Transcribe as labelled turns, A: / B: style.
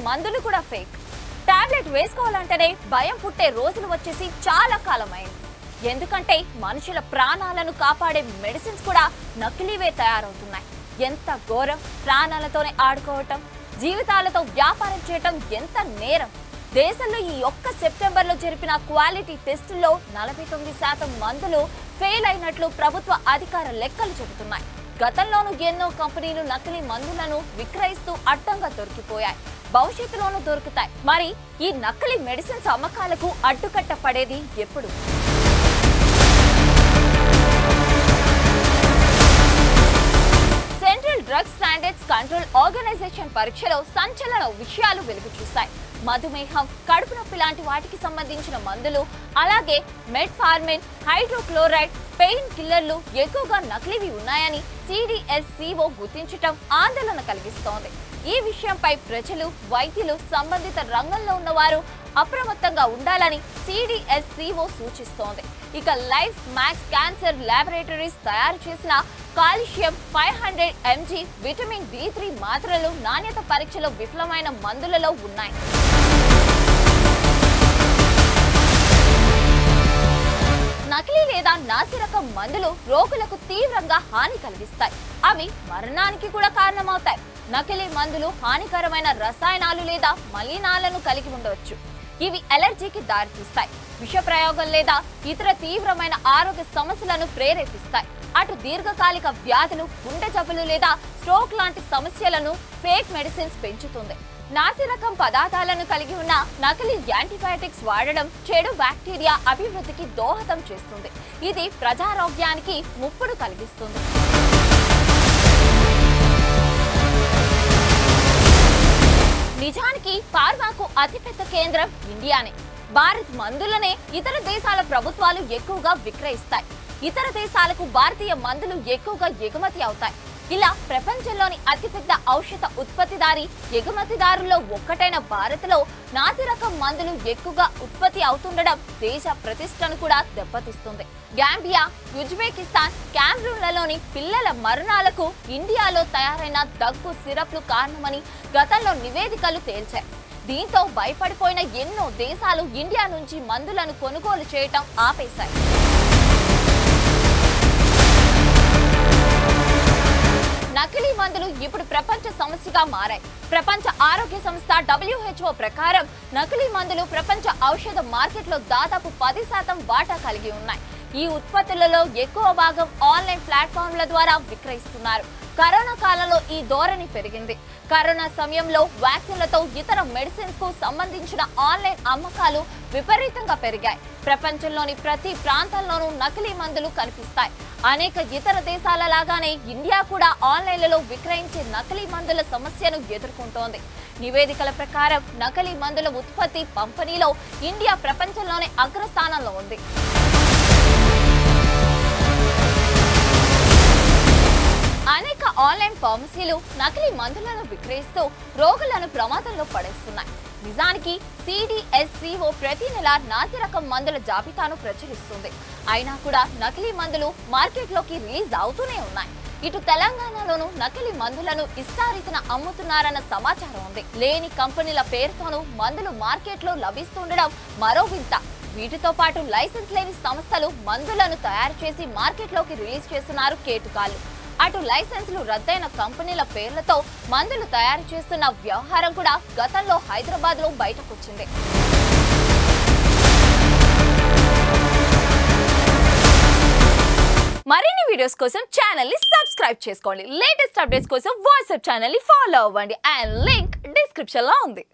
A: మందులు కూడా fake tablet వేసుకోవాలంటేనే భయం పుట్టే రోజులు వచ్చేసి చాలా కాలమైంది ఎందుకంటే మనుషుల ప్రాణాలను కాపాడే మెడిసిన్స్ కూడా నకిలీవే తయారవుతున్నాయి ఎంత ఘోరం ప్రాణాలతోనే ఆడుకోవటం జీవితాలతో వ్యాపారం చేయటం ఎంత నేరం దేశంలో ఈ ఒక్క సెప్టెంబర్లో జరిపిన క్వాలిటీ టెస్టుల్లో నలభై తొమ్మిది శాతం మందులు ఫెయిల్ అయినట్లు ప్రభుత్వ అధికార లెక్కలు చెబుతున్నాయి గతంలోనూ ఎన్నో కంపెనీలు నకిలీ మందులను విక్రయిస్తూ అడ్డంగా దొరికిపోయాయి భవిష్యత్తులోనూ దొరుకుతాయి మరి ఈ నకిలీ మెడిసిన్స్ అమ్మకాలకు అడ్డుకట్ట పడేది ఎప్పుడు central drug standards control organisation పరీక్షలో సంచలన విషయాలు వెలుగు చూశాయి మధుమేహం కడుపు నొప్పి లాంటి వాటికి సంబంధించిన మందులు అలాగే మెట్ఫార్మిన్ హైడ్రోక్లోరైడ్ పెయిన్ కిల్లర్లు ఎక్కువగా నకిలీవి ఉన్నాయని సిడిఎస్సిఓ గుర్తించటం ఆందోళన కలిగిస్తోంది ఈ విషయంపై ప్రజలు వైద్యులు సంబంధిత రంగంలో ఉన్నవారు అప్రమత్తంగా ఉండాలని సిడిఎస్సిఓ సూచిస్తోంది ఇక లైఫ్ మ్యాక్స్ క్యాన్సర్ ల్యాబొరేటరీస్ తయారు చేసిన calcium five hundred MG vitamin D three మాత్రలు నాణ్యత పరీక్షలో విఫలమైన మందులలో ఉన్నాయి నకిలీ లేదా నాసిరకం మందులు రోగులకు తీవ్రంగా హాని కలిగిస్తాయి అవి మరణానికి కూడా కారణమవుతాయి నకిలీ మందులు హానికరమైన రసాయనాలు లేదా మలినాలను కలిగి ఉండవచ్చు ఇవి ఎలర్జీకి దారితీస్తాయి విష ప్రయోగం లేదా ఇతర తీవ్రమైన ఆరోగ్య సమస్యలను ప్రేరేపిస్తాయి అటు దీర్ఘకాలిక వ్యాధులు గుండె జబ్బులు లేదా స్ట్రోక్ లాంటి సమస్యలను ఫేక్ మెడిసిన్స్ పెంచుతుంది నాసిరకం పదార్థాలను కలిగి ఉన్న నకిలీ యాంటీబయాటిక్స్ వాడడం చెడు బ్యాక్టీరియా అభివృద్ధికి దోహదం చేస్తుంది ఇది ప్రజారోగ్యానికి ముప్పును కలిగిస్తుంది నిజానికి ఫార్మాకు అతిపెద్ద కేంద్రం ఇండియానే భారత్ మందులనే ఇతర దేశాల ప్రభుత్వాలు ఎక్కువగా విక్రయిస్తాయి ఇతర దేశాలకు భారతీయ మందులు ఎక్కువగా ఎగుమతి అవుతాయి ఇలా ప్రపంచంలోని అతిపెద్ద ఔషధ ఉత్పత్తిదారి ఎగుమతిదారుల్లో ఒక్కటైన భారత్లో నాసి రకం మందులు ఎక్కువగా ఉత్పత్తి అవుతుండడం దేశ ప్రతిష్టను కూడా దెబ్బతీస్తుంది గాంబియా ఉజ్బెకిస్తాన్ క్యామ్రూన్లలోని పిల్లల మరణాలకు ఇండియాలో తయారైన దగ్గు సిరప్లు కారణమని గతంలో నివేదికలు తేల్చాయి దీంతో భయపడిపోయిన ఎన్నో దేశాలు ఇండియా నుంచి మందులను కొనుగోలు చేయటం ఆపేశాయి నకిలీ మందులు ఇప్పుడు ప్రపంచ సమస్యగా మారాయి ప్రపంచ ఆరోగ్య సంస్థ డబ్ల్యూహెచ్ఓ ప్రకారం నకిలీ మందులు ప్రపంచ ఔషధ మార్కెట్లో దాదాపు పది శాతం వాటా కలిగి ఉన్నాయి ఈ ఉత్పత్తులలో ఎక్కువ భాగం ఆన్లైన్ ప్లాట్ఫామ్ల ద్వారా విక్రయిస్తున్నారు కరోనా కాలంలో ఈ ధోరణి పెరిగింది కరోనా సమయంలో వ్యాక్సిన్లతో ఇతర మెడిసిన్స్ కు సంబంధించిన ఆన్లైన్ అమ్మకాలు విపరీతంగా పెరిగాయి ప్రపంచంలోని ప్రతి ప్రాంతంలోనూ నకిలీ మందులు కనిపిస్తాయి అనేక ఇతర దేశాల లాగానే ఇండియా కూడా ఆన్లైన్లలో విక్రయించే నకిలీ మందుల సమస్యను ఎదుర్కొంటోంది నివేదికల ప్రకారం నకిలీ మందుల ఉత్పత్తి పంపిణీలో ఇండియా ప్రపంచంలోనే అగ్రస్థానంలో ఉంది అనేక ఆన్లైన్ ఫార్మసీలు నకిలీ మందులను విక్రయిస్తూ రోగులను ప్రమాదంలో పడేస్తున్నాయి నిజానికి సిడిఎస్సిఓ ప్రతి నెల నాసి రకం మందుల జాబితాను ప్రచురిస్తుంది అయినా కూడా నకిలీ మందులు మార్కెట్లోకి రిలీజ్ అవుతూనే ఉన్నాయి ఇటు తెలంగాణలోనూ నకిలీ మందులను ఇష్టారీతిన అమ్ముతున్నారన్న సమాచారం ఉంది లేని కంపెనీల పేరుతోనూ మందులు మార్కెట్లో లభిస్తుండడం మరో వింత వీటితో పాటు లైసెన్స్ లేని సంస్థలు మందులను తయారు చేసి మార్కెట్లోకి రిలీజ్ చేస్తున్నారు కేటుకాలు అటు లైసెన్సులు రద్దయిన కంపెనీల పేర్లతో మందులు తయారు చేస్తున్న వ్యవహారం కూడా గతంలో హైదరాబాద్ లో బయటకొచ్చింది మరిన్ని వీడియోస్ కోసం ఛానల్ ని సబ్స్క్రైబ్ చేసుకోండి లేటెస్ట్ అప్డేట్స్ కోసం వాట్సాప్ ఛానల్ ని ఫాలో అవ్వండి అండ్ లింక్ డిస్క్రిప్షన్ లో ఉంది